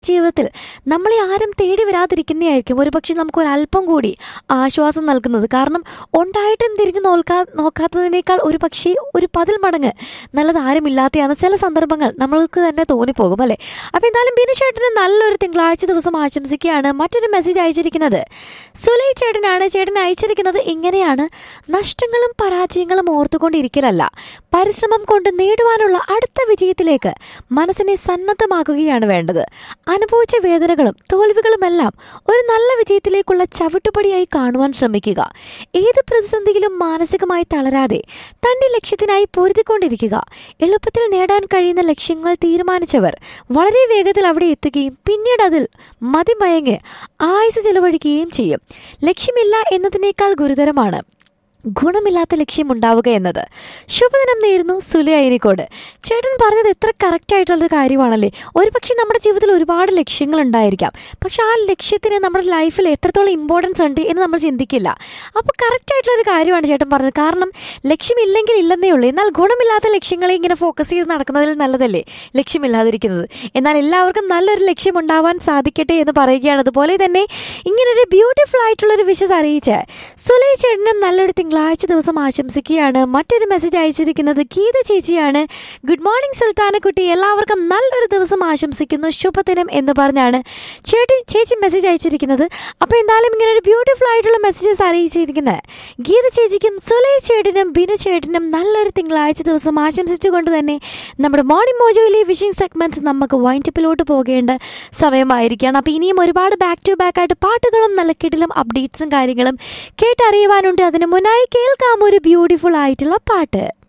ജീവിതത്തിൽ നമ്മളെ ആരും തേടി വരാതിരിക്കുന്നതായിരിക്കും ഒരുപക്ഷെ നമുക്ക് ഒരല്പം കൂടി ആശ്വാസം നൽകുന്നത് കാരണം ഉണ്ടായിട്ടും തിരിഞ്ഞു നോക്കാ നോക്കാത്തതിനേക്കാൾ ഒരു പക്ഷേ ഒരു പതിൽ മടങ്ങ് നല്ലത് ആരുമില്ലാത്തതാണ് ചില സന്ദർഭങ്ങൾ നമ്മൾക്ക് തന്നെ തോന്നിപ്പോകും അല്ലേ അപ്പോൾ എന്തായാലും ബിനു ചേട്ടന് നല്ലൊരു തിങ്കളാഴ്ച ദിവസം ആശംസിക്കുകയാണ് മറ്റൊരു മെസ്സേജ് അയച്ചിരിക്കുന്നത് സുലൈ ചേട്ടനാണ് ചേട്ടൻ അയച്ചിരിക്കുന്നത് ഇങ്ങനെയാണ് നഷ്ടങ്ങളും പരാജയങ്ങളും ഓർത്തുകൊണ്ടിരിക്കലല്ല പരിശ്രമം കൊണ്ട് നേടുവാനുള്ള അടുത്ത വിജയത്തിലേക്ക് മനസ്സിനെ സന്നദ്ധമാക്കുകയാണ് വേണ്ടത് അനുഭവിച്ച വേദനകളും തോൽവികളുമെല്ലാം ഒരു നല്ല വിജയത്തിലേക്കുള്ള ചവിട്ടുപടിയായി കാണുവാൻ ശ്രമിക്കുക ഏത് പ്രതിസന്ധിയിലും മാനസികമായി തളരാതെ തന്റെ ലക്ഷ്യത്തിനായി പൊരുതിക്കൊണ്ടിരിക്കുക എളുപ്പത്തിൽ നേടാൻ കഴിയുന്ന ലക്ഷ്യങ്ങൾ തീരുമാനിച്ചവർ വളരെ വേഗത്തിൽ അവിടെ എത്തുകയും പിന്നീട് അതിൽ മതിമയങ്ങ് ആയുസ് ചെലവഴിക്കുകയും ചെയ്യും ലക്ഷ്യമില്ല എന്നതിനേക്കാൾ ഗുരുതരമാണ് ഗുണമില്ലാത്ത ലക്ഷ്യമുണ്ടാവുക എന്നത് ശുഭദിനം നേരുന്നു സുലി അയനിക്കോട് ചേട്ടൻ പറഞ്ഞത് എത്ര കറക്റ്റ് ആയിട്ടുള്ളൊരു കാര്യമാണല്ലേ ഒരുപക്ഷെ നമ്മുടെ ജീവിതത്തിൽ ഒരുപാട് ലക്ഷ്യങ്ങൾ ഉണ്ടായിരിക്കാം പക്ഷെ ആ ലക്ഷ്യത്തിന് നമ്മുടെ ലൈഫിൽ എത്രത്തോളം ഇമ്പോർട്ടൻസ് ഉണ്ട് എന്ന് നമ്മൾ ചിന്തിക്കില്ല അപ്പോൾ കറക്റ്റ് ആയിട്ടുള്ളൊരു കാര്യമാണ് ചേട്ടൻ പറഞ്ഞത് കാരണം ലക്ഷ്യമില്ലെങ്കിൽ ഇല്ലെന്നേ ഉള്ളൂ എന്നാൽ ഗുണമില്ലാത്ത ലക്ഷ്യങ്ങളെ ഇങ്ങനെ ഫോക്കസ് ചെയ്ത് നടക്കുന്നതിൽ നല്ലതല്ലേ ലക്ഷ്യമില്ലാതിരിക്കുന്നത് എന്നാൽ എല്ലാവർക്കും നല്ലൊരു ലക്ഷ്യം ഉണ്ടാവാൻ സാധിക്കട്ടെ എന്ന് പറയുകയാണ് അതുപോലെ തന്നെ ഇങ്ങനൊരു ബ്യൂട്ടിഫുൾ ആയിട്ടുള്ളൊരു വിഷസ് അറിയിച്ച് സുലൈ ചേട്ടനും നല്ലൊരു തിങ്കളാഴ്ച ദിവസം ആശംസിക്കുകയാണ് മറ്റൊരു മെസ്സേജ് അയച്ചിരിക്കുന്നത് ഗീത ചേച്ചിയാണ് ഗുഡ് മോർണിംഗ് സുൽത്താനക്കുട്ടി എല്ലാവർക്കും നല്ലൊരു ദിവസം ആശംസിക്കുന്നു ശുഭദിനം എന്ന് പറഞ്ഞാണ് ചേട്ടി ചേച്ചി മെസ്സേജ് അയച്ചിരിക്കുന്നത് അപ്പോൾ എന്തായാലും ഇങ്ങനെ ഒരു ബ്യൂട്ടിഫുൾ ആയിട്ടുള്ള മെസ്സേജസ് അറിയിച്ചിരിക്കുന്നത് ഗീത ചേച്ചിക്കും സുലൈ ചേട്ടനും ബിനു ചേട്ടനും നല്ലൊരു തിങ്കളാഴ്ച ദിവസം ആശംസിച്ചുകൊണ്ട് തന്നെ നമ്മുടെ മോർണിംഗ് മോജോയിലെ വിഷിംഗ് സെഗ്മെന്റ്സ് നമുക്ക് വൈൻഡപ്പിലോട്ട് പോകേണ്ട സമയമായിരിക്കുകയാണ് അപ്പോൾ ഇനിയും ഒരുപാട് ബാക്ക് ടു ബാക്ക് ആയിട്ട് പാട്ടുകളും നല്ല കിടിലും അപ്ഡേറ്റ്സും കാര്യങ്ങളും കേട്ടറിയുവാനുണ്ട് അതിന് മുന്നായി കേൾക്കാം ഒരു ബ്യൂട്ടിഫുൾ ആയിട്ടുള്ള പാട്ട്